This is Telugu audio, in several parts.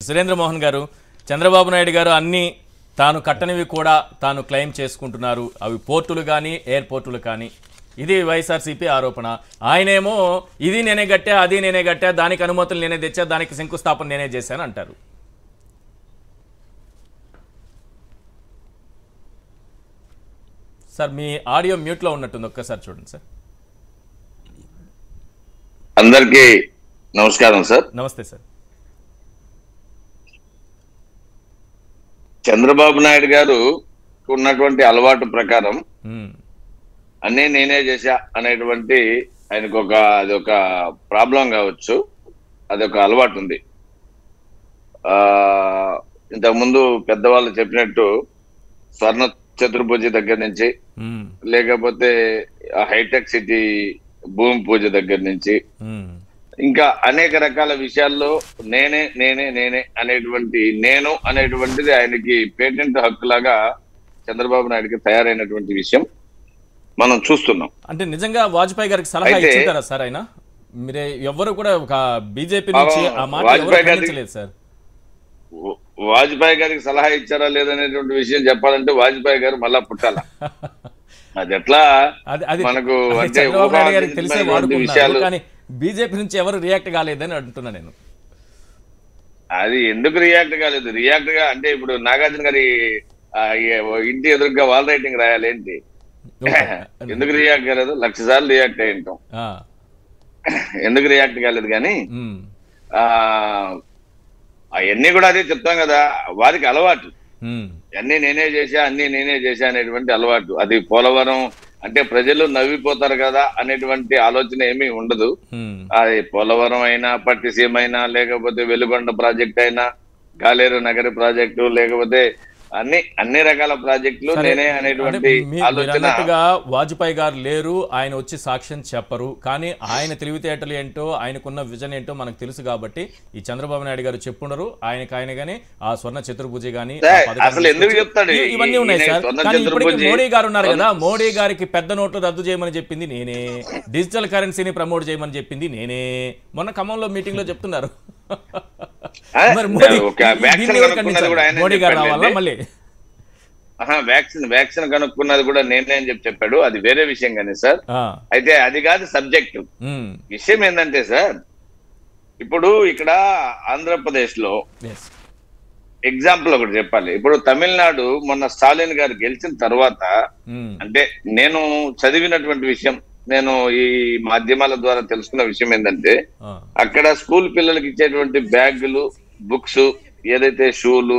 సురేంద్ర మోహన్ గారు చంద్రబాబు నాయుడు గారు అన్ని తాను కట్టనివి కూడా తాను క్లెయిమ్ చేసుకుంటున్నారు అవి పోర్టులు కానీ ఎయిర్పోర్టులు కానీ ఇది వైఎస్ఆర్సీపీ ఆరోపణ ఆయనేమో ఇది నేనే కట్టా అది నేనే కట్టా దానికి అనుమతులు నేనే తెచ్చా దానికి శంకుస్థాపన నేనే చేశాను అంటారు సార్ మీ ఆడియో మ్యూట్లో ఉన్నట్టుంది ఒక్కసారి చూడండి సార్ అందరికీ నమస్కారం సార్ నమస్తే సార్ చంద్రబాబు నాయుడు గారు ఉన్నటువంటి అలవాటు ప్రకారం ఉమ్, అన్నీ నేనే చేశా అనేటువంటి ఆయనకు ఒక అది ఒక ప్రాబ్లం కావచ్చు అది ఒక అలవాటు ఉంది ఆ ఇంతకుముందు పెద్దవాళ్ళు చెప్పినట్టు స్వర్ణ చతుర్భుజి దగ్గర నుంచి ఉమ్, లేకపోతే ఆ హైటెక్ సిటీ భూమి పూజ దగ్గర నుంచి ఉమ్, ఇంకా అనేక రకాల విషయాల్లో నేనే నేనే నేనే అనేటువంటి నేను అనేటువంటిది ఆయనకి పేటెంట్ హక్కులాగా చంద్రబాబు నాయుడుకి తయారైనటువంటి విషయం మనం చూస్తున్నాం అంటే నిజంగా వాజ్పేయి గారికి సలహా అయితే- ఇచ్చింటారా సార్ ఆయన మీరే ఎవ్వరు కూడా ఒక బీజేపీ నుంచి అవును, ఆ మాట వాజ్పేయి ఎవరు గారి- ఖండించలేదు సార్ వా- వాజ్పేయి గారికి సలహా ఇచ్చారా లేదనేటువంటి విషయం చెప్పాలంటే వాజ్పేయి గారు మళ్ళా పుట్టాల అది ఎట్లా అది అది మనకు అది అంటే చంద్రబాబు నాయుడు గారికి తెలిసే ఊహాజనితమైనటువంటి వాడుకున్నారు విషయాలు కానీ బీజేపీ నుంచి ఎవరు రియాక్ట్ కాలేదని అంటున్నా నేను అది ఎందుకు రియాక్ట్ కాలేదు రియాక్ట్ గా అంటే ఇప్పుడు నాగార్జున గారి ఆ, ఏ- ఇంటి ఎదురుగా వాల్ రైటింగ్ రాయాలి ఏంటి ఎందుకు రియాక్ట్ కాలేదు లక్ష సార్లు రియాక్ట్ అయి ఉంటాం ఆ, ఎందుకు రియాక్ట్ కాలేదు కానీ ఉమ్, ఆ అవన్నీ కూడా అదే చెప్తాం కదా వారికి అలవాటు ఉమ్, అన్ని నేనే చేశా అన్ని నేనే చేశా అనేటువంటి అలవాటు అది పోలవరం అంటే ప్రజలు నవ్విపోతారు కదా అనేటువంటి ఆలోచన ఏమీ ఉండదు ఉమ్, అది పోలవరం అయినా పట్టిసీమ అయినా లేకపోతే వెలుగొండ ప్రాజెక్ట్ అయినా గాలేరు నగరి ప్రాజెక్టు లేకపోతే అన్ని అన్ని రకాల ప్రాజెక్టులు సరే, నేనే అంటే అనేటువంటి మీ- మీరు ఆలోచన అన్నట్టుగా వాజ్పేయి గారు లేరు ఆయన వచ్చి సాక్ష్యం చెప్పరు కానీ ఆయన తెలివితేటలు ఏంటో ఆయనకున్న విజన్ ఏంటో మనకు తెలుసు కాబట్టి ఈ చంద్రబాబు నాయుడు గారు చెప్పుండరు ఆయనకు ఆయన గానీ ఆ స్వర్ణ చతుర్భుజి గానీ ఆ సార్, పథకాన్ని అసలు ఎందుకు తీసుకొచ్చి- చెప్తాడు? ఇ- ఇవన్నీ ఉన్నాయి ఈయన సార్ స్వర్ణ కానీ ఇప్పటికీ చతుర్భుజి- మోడీ గారు ఉన్నారు కదా మోడీ గారికి పెద్ద నోట్లు రద్దు చేయమని చెప్పింది నేనే డిజిటల్ కరెన్సీని ప్రమోట్ చేయమని చెప్పింది నేనే మొన్న ఖమ్మంలో మీటింగ్ లో చెప్తున్నారు ఆ, మరి మోడీ ఒక వ్యాక్సిన్ దీన్ని ఎవరు కనుక్కున్నది కూడా ఖండించాలి? ఆయనే మోడీ గారు చెప్పాడు రావాలా లేండి. మళ్ళీ ఆహా, వ్యాక్సిన్ వ్యాక్సిన్ కనుక్కున్నది కూడా నేనే అని చెప్పి చెప్పాడు అది వేరే విషయం కానీ సార్ ఆ, అయితే అది కాదు సబ్జెక్ట్ ఉమ్, విషయం ఏంటంటే సార్ ఇప్పుడు ఇక్కడ ఆంధ్రప్రదేశ్ లో yes. ఎగ్జాంపుల్ ఒకటి చెప్పాలి ఇప్పుడు తమిళనాడు మొన్న స్టాలిన్ గారు గెలిచిన తర్వాత ఉమ్, అంటే నేను చదివినటువంటి విషయం నేను ఈ మాధ్యమాల ద్వారా తెలుసుకున్న విషయం ఏంటంటే ఆ, అక్కడ స్కూల్ పిల్లలకి ఇచ్చేటువంటి బ్యాగులు బుక్స్ ఏదైతే షూలు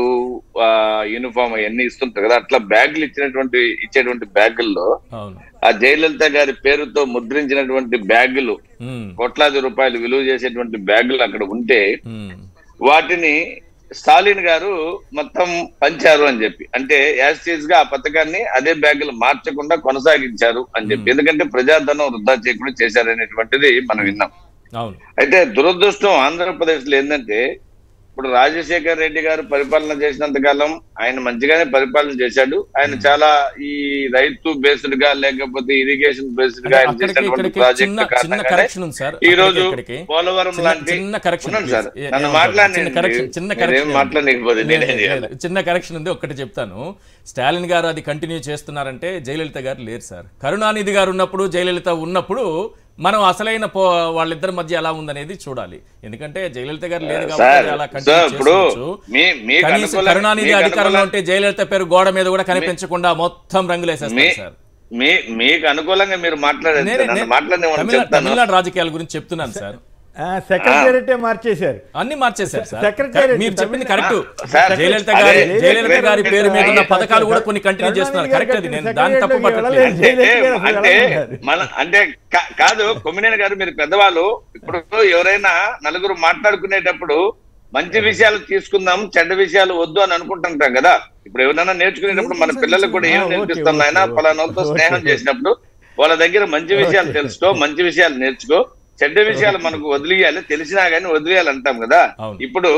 యూనిఫామ్ అవన్నీ ఇస్తుంటారు కదా అట్లా బ్యాగులు ఇచ్చినటువంటి ఇచ్చేటువంటి బ్యాగుల్లో అవును ఆ జయలలిత గారి పేరుతో ముద్రించినటువంటి బ్యాగులు ఉమ్, కోట్లాది రూపాయలు విలువ చేసేటువంటి బ్యాగులు అక్కడ ఉంటే ఉమ్, వాటిని స్టాలిన్ గారు మొత్తం పంచారు అని చెప్పి అంటే యాజ్ గా ఆ పథకాన్ని అదే బ్యాగులు మార్చకుండా కొనసాగించారు అని చెప్పి ఎందుకంటే ప్రజాధనం వృధా చేయకుండా చేశారనేటువంటిది మనం విన్నాం అవును అయితే దురదృష్టం ఆంధ్రప్రదేశ్ లో ఏంటంటే ఇప్పుడు రాజశేఖర్ రెడ్డి గారు పరిపాలన చేసినంత కాలం ఆయన మంచిగానే పరిపాలన చేశాడు ఆయన చాలా ఈ రైతు బేస్డ్ గా లేకపోతే ఇరిగేషన్ బేస్డ్ గా ఆయన అక్కడికి చేసినటువంటి ఇక్కడికి ప్రాజెక్ట్ చిన్న చిన్న కారణంగానే కరెక్షన్ ఉంది సార్ ఈ రోజు అక్కడికి ఇక్కడికి పోలవరం చిన్న- లాంటి చిన్న కరెక్షన్ ఉన్నాను సార్ please. ఏ- నన్ను ఏమంటారు? మాట్లాడి చిన్న కరెక్షన్ చిన్న నేనేం కరెక్షన్ మాట్లాడలేకపోతే లేదు, నేనేం చేయాలి లేదు. చిన్న కరెక్షన్ ఉంది ఒక్కటి చెప్తాను స్టాలిన్ గారు అది కంటిన్యూ చేస్తున్నారంటే జయలలిత గారు లేరు సార్ కరుణానిధి గారు ఉన్నప్పుడు జయలలిత ఉన్నప్పుడు మనం అసలైన పో వాళ్ళిద్దరి మధ్య ఎలా ఉందనేది చూడాలి ఎందుకంటే జయలలిత గారు లేదు సార్ కాబట్టి అలా సార్ కంటిన్యూ ఇప్పుడు చేసుకోవచ్చు మీ మీకు కనీసం అనుకూలంగా- కరుణానిధి మీకు అధికారంలో అనుకూలంగా- ఉంటే జయలలిత పేరు గోడ మీద కూడా కనిపించకుండా మొత్తం మీ రంగులేసేస్తారు సార్ మీ మీకు అనుకూలంగా మీరు మాట్లాడారు నేనే- నన్ను నే- మాట్లాడిన తమిళ- చెప్తాను తమిళనాడు రాజకీయాల గురించి చెప్తున్నాను సార్ సెక్రటేరియటే మార్చేశారు అన్ని మార్చేశారు సార్ Secretariat మీరు చెప్పింది కరెక్ట్ సార్, జయలలిత అదే, గారి అదే, జయలలిత గారి అదే, పేరు మీద ఉన్న అదే, పథకాలు కూడా కొన్ని కంటిన్యూ కరుణానిధి చేస్తున్నారు గారు కరెక్ట్ అది నేను కట్టిన దాన్ని తప్పు secretariat లోకి పట్టట్లేదు వెళ్ళలేదు. జయలలిత గారు అంటే వెళ్ళలేదు. మన అంటే కా- కాదు కొమ్మినేని గారు మీరు పెద్దవాళ్ళు ఇప్పుడు ఎవరైనా నలుగురు మాట్లాడుకునేటప్పుడు మంచి విషయాలు తీసుకుందాం చెడ్డ విషయాలు వద్దు అని అనుకుంటుంటాం కదా ఇప్పుడు ఎవరైనా నేర్చుకునేటప్పుడు మన పిల్లలకు కూడా ఏం ఆ, ఓకే, నేర్పిస్తాం ఆయన ఓకే, పలానాతో ఓకే. స్నేహం చేసినప్పుడు వాళ్ళ దగ్గర మంచి విషయాలు తెలుసుకో మంచి విషయాలు నేర్చుకో చెడ్డ విషయాలు మనకు వదిలేయాలి తెలిసినా గానీ వదిలేయాలి అంటాం కదా అవును. ఇప్పుడు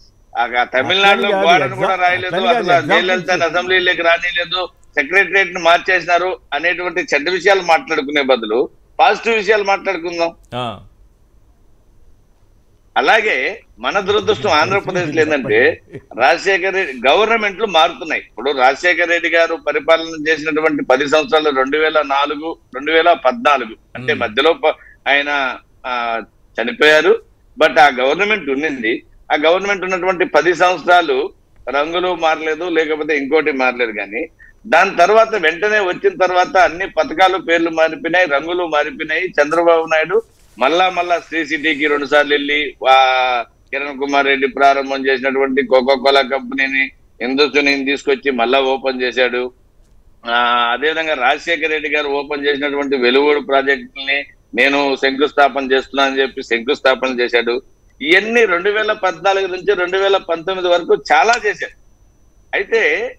ఆ తమిళనాడులో అట్లని కాదు, గోడను కూడా exam- రాయలేదు అట్లని కాదు, అసలు example జయలలిత ఇచ్చి- అసెంబ్లీలోకి రానిలేదు సెక్రటరియట్ ని మార్చేసినారు అనేటువంటి చెడ్డ విషయాలు మాట్లాడుకునే బదులు పాజిటివ్ విషయాలు మాట్లాడుకుందాం ఆ. అలాగే మన దురదృష్టం ఆంధ్రప్రదేశ్ లో ఏంటంటే రాజశేఖర రెడ్డి గవర్నమెంట్లు మారుతున్నాయి ఇప్పుడు రాజశేఖర రెడ్డి గారు పరిపాలన చేసినటువంటి పది సంవత్సరాలు రెండు వేల నాలుగు రెండు వేల పద్నాలుగు అంటే Hmm. మధ్యలో ప- ఆయన ఆ, చనిపోయారు బట్ ఆ గవర్నమెంట్ ఉండింది ఆ గవర్నమెంట్ ఉన్నటువంటి పది సంవత్సరాలు రంగులు మారలేదు లేకపోతే ఇంకోటి మారలేదు కానీ దాని తర్వాత వెంటనే వచ్చిన తర్వాత అన్ని పథకాలు పేర్లు మారిపోయినాయి రంగులు మారిపోయినాయి చంద్రబాబు నాయుడు మళ్ళా మళ్ళా శ్రీ సిటీకి రెండు సార్లు వెళ్ళి ఆ కిరణ్ కుమార్ రెడ్డి ప్రారంభం చేసినటువంటి కోకో కోలా కంపెనీని హిందుస్థాని తీసుకొచ్చి మళ్ళా ఓపెన్ చేశాడు ఆ అదేవిధంగా రాజశేఖర రెడ్డి గారు ఓపెన్ చేసినటువంటి వెలువోడు ప్రాజెక్టుల్ని నేను శంకుస్థాపన చేస్తున్నా అని చెప్పి శంకుస్థాపన చేశాడు ఇవన్నీ రెండు వేల పద్నాలుగు నుంచి రెండు వేల పంతొమ్మిది వరకు చాలా చేశాడు అయితే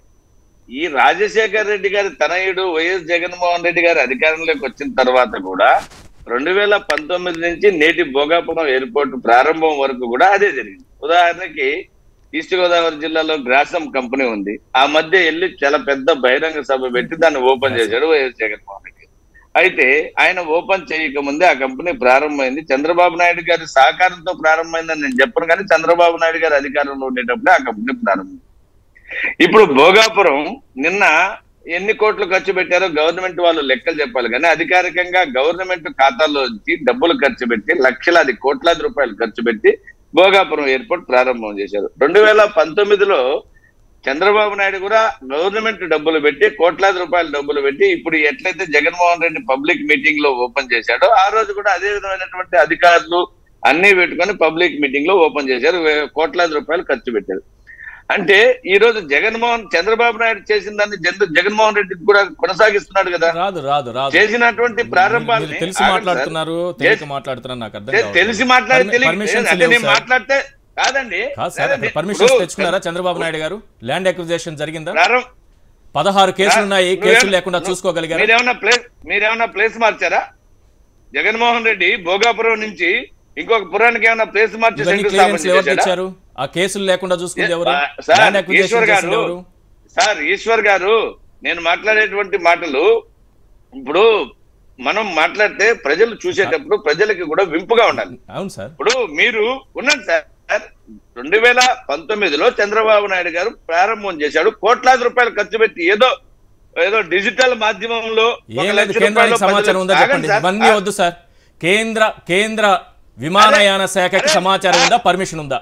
ఈ రాజశేఖర రెడ్డి గారి తనయుడు వైఎస్ జగన్మోహన్ రెడ్డి గారి అధికారంలోకి వచ్చిన తర్వాత కూడా రెండు వేల పంతొమ్మిది నుంచి నేటి భోగాపురం ఎయిర్పోర్ట్ ప్రారంభం వరకు కూడా అదే జరిగింది ఉదాహరణకి ఈస్ట్ గోదావరి జిల్లాలో గ్రాసం కంపెనీ ఉంది ఆ మధ్య వెళ్ళి చాలా పెద్ద బహిరంగ సభ పెట్టి దాన్ని ఓపెన్ చేశాడు వైఎస్ జగన్మోహన్ రెడ్డి అయితే ఆయన ఓపెన్ చేయక ముందే ఆ కంపెనీ ప్రారంభమైంది చంద్రబాబు నాయుడు గారి సహకారంతో ప్రారంభమైందని నేను చెప్పను కానీ చంద్రబాబు నాయుడు గారి అధికారంలో ఉండేటప్పుడే ఆ కంపెనీ ప్రారంభం ఇప్పుడు భోగాపురం నిన్న ఎన్ని కోట్లు ఖర్చు పెట్టారో గవర్నమెంట్ వాళ్ళు లెక్కలు చెప్పాలి కానీ అధికారికంగా గవర్నమెంట్ ఖాతాలో నుంచి డబ్బులు ఖర్చు పెట్టి లక్షలాది కోట్లాది రూపాయలు ఖర్చు పెట్టి భోగాపురం ఎయిర్పోర్ట్ ప్రారంభం చేశారు రెండు వేల పంతొమ్మిదిలో చంద్రబాబు నాయుడు కూడా గవర్నమెంట్ డబ్బులు పెట్టి కోట్లాది రూపాయల డబ్బులు పెట్టి ఇప్పుడు ఎట్లయితే జగన్మోహన్ రెడ్డి పబ్లిక్ మీటింగ్ లో ఓపెన్ చేశాడో ఆ రోజు కూడా అదే విధమైనటువంటి అధికారులు అన్ని పెట్టుకొని పబ్లిక్ మీటింగ్ లో ఓపెన్ చేశారు వే- కోట్లాది రూపాయలు ఖర్చు పెట్టారు అంటే ఈ రోజు జగన్మోహన్ చంద్రబాబు నాయుడు చేసిన దాన్ని జగన్- జగన్మోహన్ రెడ్డి కూడా కొనసాగిస్తున్నాడు కదా రాదు రాదు రాదు చేసినటువంటి మీరు ప్రారంభాన్ని తెలిసి ఆగండి సార్. మాట్లాడుతున్నారు తెలియక మాట్లాడుతున్నారు నాకు అర్థం తె- కావట్లేదు. తెలిసి మాట్లాడి పర్మి- తెలియదు పర్మిషన్స్ అంటే లేవు నేను సార్. మాట్లాడితే కాదండి కాదు సార్ కాదండి. అక్కడ పర్మిషన్స్ ఇప్పుడు తెచ్చుకున్నారా చంద్రబాబు నాయుడు గారు ల్యాండ్ అక్విజిషన్ జరిగిందా ప్రారం- పదహారు కేసులు ఉన్నాయి నువ్వేం- కేసులు లేకుండా నువ్వు- చూసుకోగలిగారు మీరేమన్నా ప్లేస్ మీరేమన్నా ప్లేస్ మార్చారా జగన్మోహన్ రెడ్డి భోగాపురం నుంచి ఇంకొక పురానికి ఏమన్నా ప్లేస్ మార్చి ఇవన్నీ శంకుస్థాపన క్లియరెన్స్ ఎవరు చేశాడా? తెచ్చారు ఆ కేసులు లేకుండా చూసుకుంది ఎవరు ఆ, సార్, ల్యాండ్ అక్విజిషన్ ఈశ్వర్ గారు చేసింది ఎవరు సార్ ఈశ్వర్ గారు నేను మాట్లాడేటువంటి మాటలు ఇప్పుడు మనం మాట్లాడితే ప్రజలు చూసేటప్పుడు ప్రజలకి కూడా వింపుగా ఉండాలి అవును సార్ ఇప్పుడు మీరు ఉన్నది సార్ రెండు వేల పంతొమ్మిదిలో చంద్రబాబు నాయుడు గారు ప్రారంభం చేశాడు కోట్లాది రూపాయలు ఖర్చు పెట్టి ఏదో ఏదో డిజిటల్ మాధ్యమంలో ఒక ఏం లేదు లక్ష కేంద్రానికి రూపాయలు, సమాచారం పది ఉందా లక్షలు- చెప్పండి ఆగండి సార్. ఇవన్నీ వద్దు సార్ కేంద్ర కేంద్ర విమానయాన శాఖకి అరే, సమాచారం సార్. ఉందా పర్మిషన్ ఉందా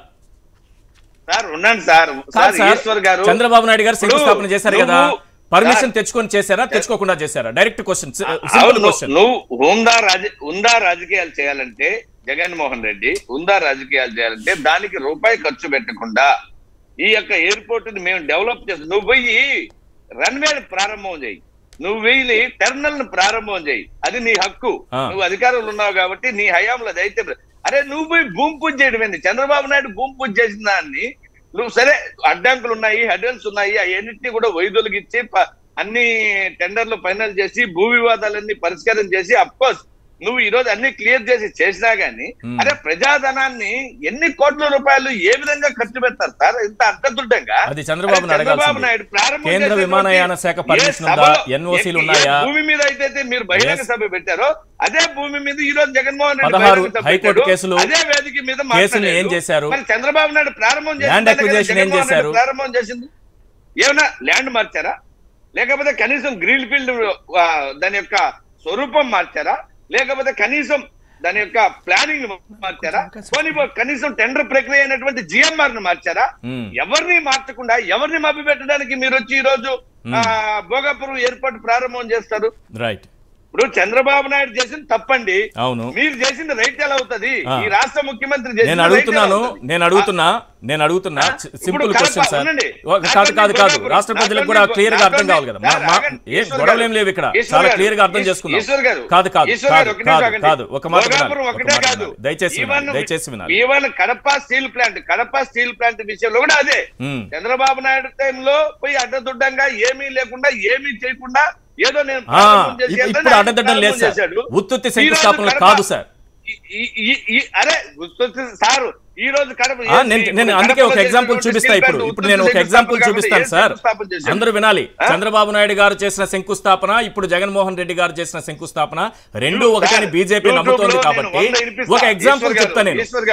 సార్ ఉండండి సార్ కాదు సార్ సార్ ఈశ్వర్ గారు చంద్రబాబు నాయుడు గారు ఇప్పుడు శంకుస్థాపన చేశారు కదా నువ్వు- పర్మిషన్ తెచ్చుకొని చేశారా తెచ్చుకోకుండా చేశారా డైరెక్ట్ క్వశ్చన్ సింపుల్ అవును, క్వశ్చన్ నువ్వు ఉందా రాజ ఉందా రాజకీయాలు చేయాలంటే జగన్మోహన్ రెడ్డి ఉందా రాజకీయాలు చేయాలంటే దానికి రూపాయి ఖర్చు పెట్టకుండా ఈ యొక్క ఎయిర్పోర్ట్ ని మేము డెవలప్ చేస్తాం నువ్వు పోయి రన్వే ప్రారంభం చేయి నువ్వు వెళ్ళి టెర్మినల్ ని ప్రారంభం చేయి అది నీ హక్కు ఆ. నువ్వు అధికారంలో ఉన్నావు కాబట్టి నీ హయాంలో అది అయితే అరే నువ్వు పోయి భూమి పూజ చేయడం ఏంది చంద్రబాబు నాయుడు భూమి పూజ చేసిన దాన్ని నువ్వు సరే అడ్డంకులు ఉన్నాయి హెడల్స్ ఉన్నాయి అవన్నింటినీ కూడా వైదొలిగిచ్చి ప- అన్ని టెండర్లు ఫైనల్ చేసి భూ వివాదాలన్నీ పరిష్కారం చేసి అఫ్కోర్స్ నువ్వు ఈ రోజు అన్ని క్లియర్ చేసి చేసినా గానీ Hmm. అరే ప్రజాధనాన్ని ఎన్ని కోట్ల రూపాయలు ఏ విధంగా ఖర్చు పెడతారు సార్ ఇంత అర్థదుడ్డంగా అది చంద్రబాబు అరే నాయుడు చంద్రబాబు అడగాల్సింది. నాయుడు ప్రారంభం కేంద్ర చేసినటువంటి విమానయాన శాఖ ఏ పర్మిషన్ ఉందా? సభలో, NOC లు ఏ- ఏ ఉన్నాయా? భూమి మీద అయితే మీరు బహిరంగ Yes. సభ పెట్టారో అదే భూమి మీద ఈ రోజు జగన్మోహన్ రెడ్డి పదహారు బహిరంగ సభ హైకోర్టు పెట్టాడు. కేసులు, అదే వేదిక మీద కేసులు మాట్లాడాడు. ఏం చేశారు? మరి చంద్రబాబు నాయుడు ప్రారంభం చేసిన Land దాన్ని కదా acquisition ఏం జగన్మోహన్ రెడ్డి చేశారు? ప్రారంభం చేసింది ఏమన్నా ల్యాండ్ మార్చారా లేకపోతే కనీసం గ్రీన్ ఫీల్డ్ ఆ, దాని యొక్క స్వరూపం మార్చారా లేకపోతే కనీసం దాని యొక్క ప్లానింగ్ మార్చారా పోనీ పో- కనీసం టెండర్ ప్రక్రియ అయినటువంటి జిఎంఆర్ ను మార్చారా Hmm. ఎవరిని మార్చకుండా ఎవరిని మభ్య పెట్టడానికి మీరు వచ్చి ఈ రోజు ఆ, భోగాపురం ఎయిర్పోర్ట్ ప్రారంభం చేస్తారు రైట్ ఇప్పుడు చంద్రబాబు నాయుడు చేసింది తప్పండి అవును మీరు చేసింది రైట్ ఎలా అవుతుంది ఆ. ఈ రాష్ట్ర ముఖ్యమంత్రి చేసింది నేను right ఎలా అడుగుతున్నాను అవుతుంది? నేను అడుగుతున్నా నేను అడుగుతున్నా ఆ? ఇప్పుడు సింపుల్ కడప క్వశ్చన్ సార్ ఉండండి. ఒక- కాదు కాదు కాదు నాతోని రాష్ట్ర ప్రజలకు నాతోని కూడా క్లియర్ గా అర్థం నాతోని కావాలి కదా మా- సార్, మా- ఆగండి. ఏం ఈశ్వర్ గొడవలు గారు, ఏం లేవు ఇక్కడ ఈశ్వర్ చాలా గారు, క్లియర్ గా అర్థం ఈశ్వర్ చేసుకున్నాం ఈశ్వర్ గారు, కాదు కాదు ఈశ్వర్ గారు, కాదు ఒక నిమిషం కాదు ఆగండి. కాదు ఒక మాట వినాలి, భోగాపురం ఒక ఒకటే మాట కాదు. వినాలి. దయచేసి వినాలి ఈవెన్- దయచేసి వినాలి even Kadapa steel plant Kadapa steel plant విషయంలో కూడా అదే ఉమ్. చంద్రబాబు నాయుడు టైంలో పోయి అడ్డదుడ్డంగా ఏమీ లేకుండా ఏమీ చేయకుండా ఏదో నేను ఆ, ప్రారంభం చేసి ఇప్పు- వెళ్తాను, ఇప్పుడు ఆయన అడ్డదిడ్డం లేదు ప్రారంభం సార్ చేశాడు. ఉత్తుత్తి ఈ రోజు శంకుస్థాపనలు కడప- కాదు సార్ ఈ- ఈ- ఈ- ఈ- అరే ఉత్పత్తి సార్ ఈ రోజు కడప ఆ, నేను ఏంటి? నేను ఇప్పుడు అందుకే ఒక కడపలో ఎగ్జాంపుల్ చేసినటువంటి చూపిస్తా స్టీల్ ఇప్పుడు ప్లాంట్ ఇప్పుడు నేను ఒక ఉత్పత్తి ఎగ్జాంపుల్ శంకుస్థాపన చూపిస్తాను కాకపోతే సార్ ఏం శంకుస్థాపన చేశారు? అందరూ వినాలి ఆ? చంద్రబాబు నాయుడు గారు చేసిన శంకుస్థాపన ఇప్పుడు జగన్మోహన్ రెడ్డి గారు చేసిన శంకుస్థాపన రెండు ఇప్పుడు ఒకటని సార్, బీజేపీ యూట్యూబ్లో నమ్ముతోంది నేను కాబట్టి వంద వినిపిస్తా. ఒక ఎగ్జాంపుల్ ఈశ్వర్ గారు, చెప్తా నేను ఈశ్వర్ గారు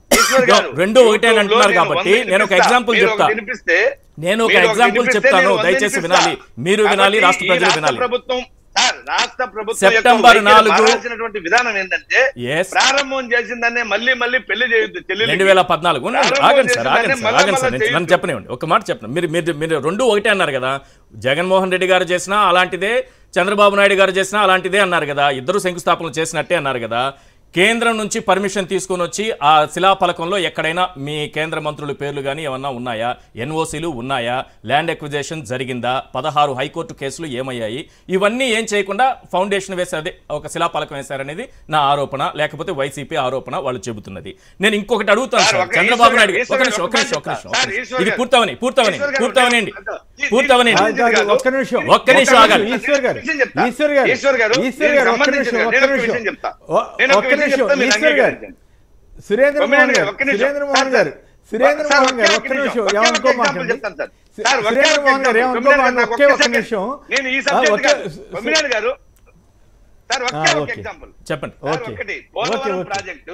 ఈశ్వర్ గారు, రెండు ఒకటే అని అంటున్నారు YouTube లో కాబట్టి నేను నేను ఒక వినిపిస్తా. example మీరు చెప్తా. ఒకటి వినిపిస్తే నేను ఒక మీరు ఒకటి example వినిపిస్తే చెప్తాను. నేను వంద దయచేసి వినిపిస్తా. వినాలి. మీరు వినాలి, కాబట్టి రాష్ట్ర ఈ ప్రజలు రాష్ట్ర వినాలి. ప్రభుత్వం సార్ రాష్ట్ర ప్రభుత్వం సెప్టెంబర్ యొక్క వైఖరి నాలుగు- మారాల్సినటువంటి విధానం ఏంటంటే Yes. ప్రారంభం చేసిందనే మళ్ళీ మళ్ళీ పెళ్లి చేయొద్దు చెల్లెలికి. రెండు వేల పద్నాలుగు ఉండండి, ప్రారంభం ఆగండి సార్ చేసిందనే ఆగండి సార్ మళ్ళా ఆగండి సార్ మళ్ళా నేను- నన్ను చేయొద్దు. చెప్పనివ్వండి ఒక మాట చెప్పండి మీరు మీరు మీరు రెండు ఒకటే అన్నారు కదా జగన్మోహన్ రెడ్డి గారు చేసినా అలాంటిదే చంద్రబాబు నాయుడు గారు చేసినా అలాంటిదే అన్నారు కదా ఇద్దరు శంకుస్థాపనలు చేసినట్టే అన్నారు కదా కేంద్రం నుంచి పర్మిషన్ తీసుకొని వచ్చి ఆ శిలాఫలకంలో ఎక్కడైనా మీ కేంద్ర మంత్రుల పేర్లు కానీ ఏమన్నా ఉన్నాయా ఎన్ఓసీలు ఉన్నాయా ల్యాండ్ ఎక్విజేషన్ జరిగిందా పదహారు హైకోర్టు కేసులు ఏమయ్యాయి ఇవన్నీ ఏం చేయకుండా ఫౌండేషన్ వేసేది ఒక శిలాఫలకం వేశారనేది నా ఆరోపణ లేకపోతే వైసీపీ ఆరోపణ వాళ్ళు చెబుతున్నది నేను ఇంకొకటి అడుగుతాను సార్, సార్ ఒక చంద్రబాబు ఈశ్వర్ నాయుడు గారు, ఒక నిమిషం ఈశ్వర్ ఒక నిమిషం ఒక నిమిషం ఒక సార్, నిమిషం. ఈశ్వర్ ఇది గారు. పూర్తవని పూర్తవని ఈశ్వర్ గారు, పూర్తవనండి ఈ- పూర్తవనండి కాదు, కాదు, ఒక్క నిమిషం ఒక్క నిమిషం ఆగండి. ఈశ్వర్ గారు విషయం చెప్తా. ఈశ్వర్ గారు ఈశ్వర్ గారు, ఈశ్వర్ దీనికి గారు ఒక్క సంబంధించిన నిమిషం నేను ఒక్క ఒక విషయం నిమిషం చెప్తా. ఒ- నేను ఒక ఒక్క విషయం నిమిషం చెప్తా, మీరు ఈశ్వర్ గారు అంగీకరించండి. సురేంద్ర ఒక్క మోహన్ నిమిషం, గారు ఒక్క నిమిషం. సురేంద్ర మోహన్ సార్, గారు సురేంద్ర సార్, మోహన్ గారు ఒకే ఒక్క ఒక్క నిమిషం నిమిషం, ఏమనుకో ఒకే మాకండి చెప్తాను సార్. సార్, ఒకే సురేంద్ర ఒక్క మోహన్ గారు ఎగ్జాంపుల్. ఏమనుకో కొమ్మినేని గారు, ఒకే ఒక్క ఒక్క సెకండ్. నిమిషం నేను ఈ ఆ, సబ్జెక్ట్ ఒకే- కాదు. కొమ్మినేని గారు సార్ ఒకే ఆ, ఒక ఓకే. ఎగ్జాంపుల్ చెప్పండి సార్, ఓకే. ఒకటి okay, Polavaram okay. Project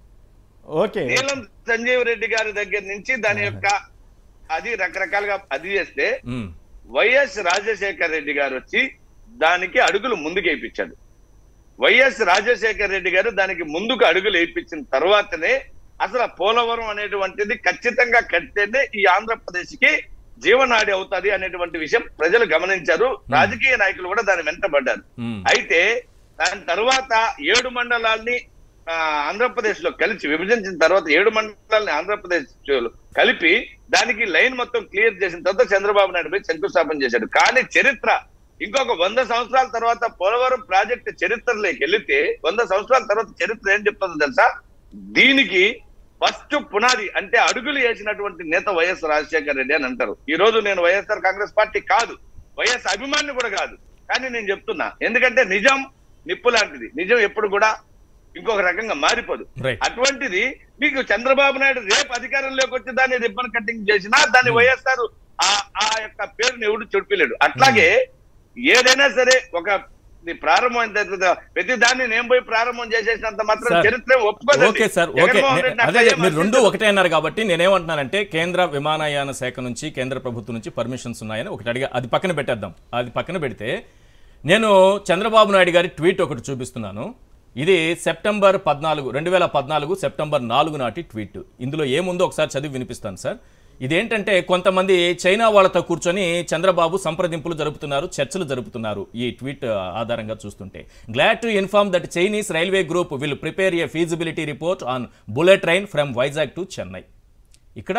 okay Neelam Sanjeev Reddy గారి దగ్గర నుంచి దాని యొక్క అది రకరకాలుగా అది చేస్తే ఉమ్, వైఎస్ రాజశేఖర్ రెడ్డి గారు వచ్చి దానికి అడుగులు ముందుకు వేయించాడు వైఎస్ రాజశేఖర్ రెడ్డి గారు దానికి ముందుకు అడుగులు వేయించిన తర్వాతనే అసలు ఆ పోలవరం అనేటువంటిది ఖచ్చితంగా కడితేనే ఈ ఆంధ్రప్రదేశ్ కి జీవనాడి అవుతాది అనేటువంటి విషయం ప్రజలు గమనించారు రాజకీయ నాయకులు కూడా దాని వెంటబడ్డారు ఉమ్. అయితే దాని తర్వాత ఏడు మండలాల్ని ఆ, ఆంధ్రప్రదేశ్ లో కలిసి విభజించిన తర్వాత ఏడు మండలాల్ని ఆంధ్రప్రదేశ్ లో కలిపి దానికి లైన్ మొత్తం క్లియర్ చేసిన తర్వాత చంద్రబాబు నాయుడు పోయి శంకుస్థాపన చేశాడు కానీ చరిత్ర ఇంకొక వంద సంవత్సరాల తర్వాత పోలవరం ప్రాజెక్ట్ చరిత్రలోకి వెళితే వంద సంవత్సరాల తర్వాత చరిత్ర ఏం చెప్తుందో తెలుసా దీనికి ఫస్ట్ పునాది అంటే అడుగులు వేసినటువంటి నేత వైఎస్ రాజశేఖర రెడ్డి అని అంటారు ఈ రోజు నేను వైఎస్ఆర్ కాంగ్రెస్ పార్టీ కాదు వైఎస్ అభిమాని కూడా కాదు కానీ నేను చెప్తున్నా ఎందుకంటే నిజం నిప్పు లాంటిది నిజం ఎప్పుడు కూడా ఇంకొక రకంగా మారిపోదు Right. అటువంటిది మీకు చంద్రబాబు నాయుడు రేపు అధికారంలోకి వచ్చి దాన్ని రిబ్బన్ కటింగ్ చేసినా దాన్ని వైఎస్ఆర్ ఆ ఆ యొక్క పేరుని ఎవడు చెడిపిలేడు అట్లాగే ఏదైనా సరే ఒక ఇది ప్రారంభం అయిన తర్వాత ప్రతి దాన్ని నేను పోయి ప్రారంభం చేసేసినంత మాత్రం సార్, చరిత్ర ఒప్పుకోదండి. ఓకే సార్ ఓకే జగన్మోహన్ నే- రెడ్డిని అదే అట్లా అదే, మీరు ఏం రెండు ఆశించదు. ఒకటే అన్నారు కాబట్టి నేనేమంటున్నానంటే కేంద్ర విమానయాన శాఖ నుంచి కేంద్ర ప్రభుత్వం నుంచి పర్మిషన్స్ ఉన్నాయని ఒకటి అడిగా అది పక్కన పెట్టేద్దాం అది పక్కన పెడితే నేను చంద్రబాబు నాయుడు గారి ట్వీట్ ఒకటి చూపిస్తున్నాను ఇది సెప్టెంబర్ పద్నాలుగు రెండు వేల పద్నాలుగు సెప్టెంబర్ నాలుగు నాటి ట్వీట్ ఇందులో ఏముందో ఒకసారి చదివి వినిపిస్తాను సార్ ఇదేంటంటే కొంతమంది చైనా వాళ్ళతో కూర్చొని చంద్రబాబు సంప్రదింపులు జరుపుతున్నారు చర్చలు జరుపుతున్నారు ఈ ట్వీట్ ఆధారంగా చూస్తుంటే glad to inform that Chinese railway group will prepare a feasibility report on bullet train from Vizag to Chennai ఇక్కడ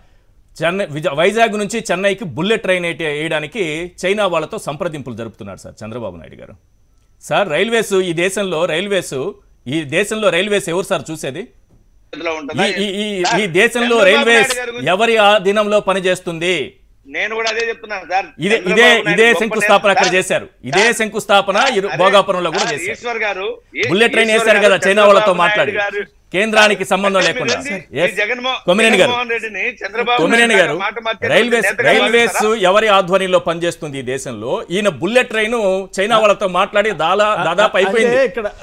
చెన్నై విజ వైజాగ్ నుంచి చెన్నైకి బుల్లెట్ ట్రైన్ వేయ- వేయడానికి చైనా వాళ్ళతో సంప్రదింపులు జరుపుతున్నారు సార్ చంద్రబాబు నాయుడు గారు సార్ రైల్వేస్ ఈ దేశంలో రైల్వేస్ ఈ దేశంలో రైల్వేస్ ఎవరు సార్ చూసేది చేతిలో ఉంటుందా? ఈ ఈ ఈ ఈ దేశంలో చంద్రబాబు రైల్వేస్ నాయుడు గారి గురించి ఎవరి ఆధీనంలో పనిచేస్తుంది నేను కూడా అదే చెప్తున్నాను సార్ ఇదే చంద్రబాబు ఇదే నాయుడు ఇదే గొప్ప శంకుస్థాపన నేత. అక్కడ సార్, చేశారు ఇదే సార్, శంకుస్థాపన ఇరు- అదే, భోగాపురంలో కూడా సార్, చేశారు ఈశ్వర్ గారు ఈ- బుల్లెట్ ట్రైన్ ఈశ్వర్ వేశారు గారు కదా చైనా వాళ్ళతో చంద్రబాబు మాట్లాడి నాయుడు గారు- కేంద్రానికి సంబంధం అంటే లేకుండా మీరు ఏంది? Yes. ఈ జగన్మో- కొమ్మినేని గారు జగన్మోహన్ రెడ్డిని చంద్రబాబు కొమ్మినేని నాయుడు గారు మాట మార్చేటువంటి రైల్వేస్ నేతగా రైల్వేస్ భావిస్తారా? ఎవరి ఆధ్వర్యంలో పనిచేస్తుంది ఈ దేశంలో ఈయన బుల్లెట్ ట్రైన్ చైనా వాళ్ళతో మాట్లాడి దాదా దాదాపు అంటే అయిపోయింది ఇక్కడ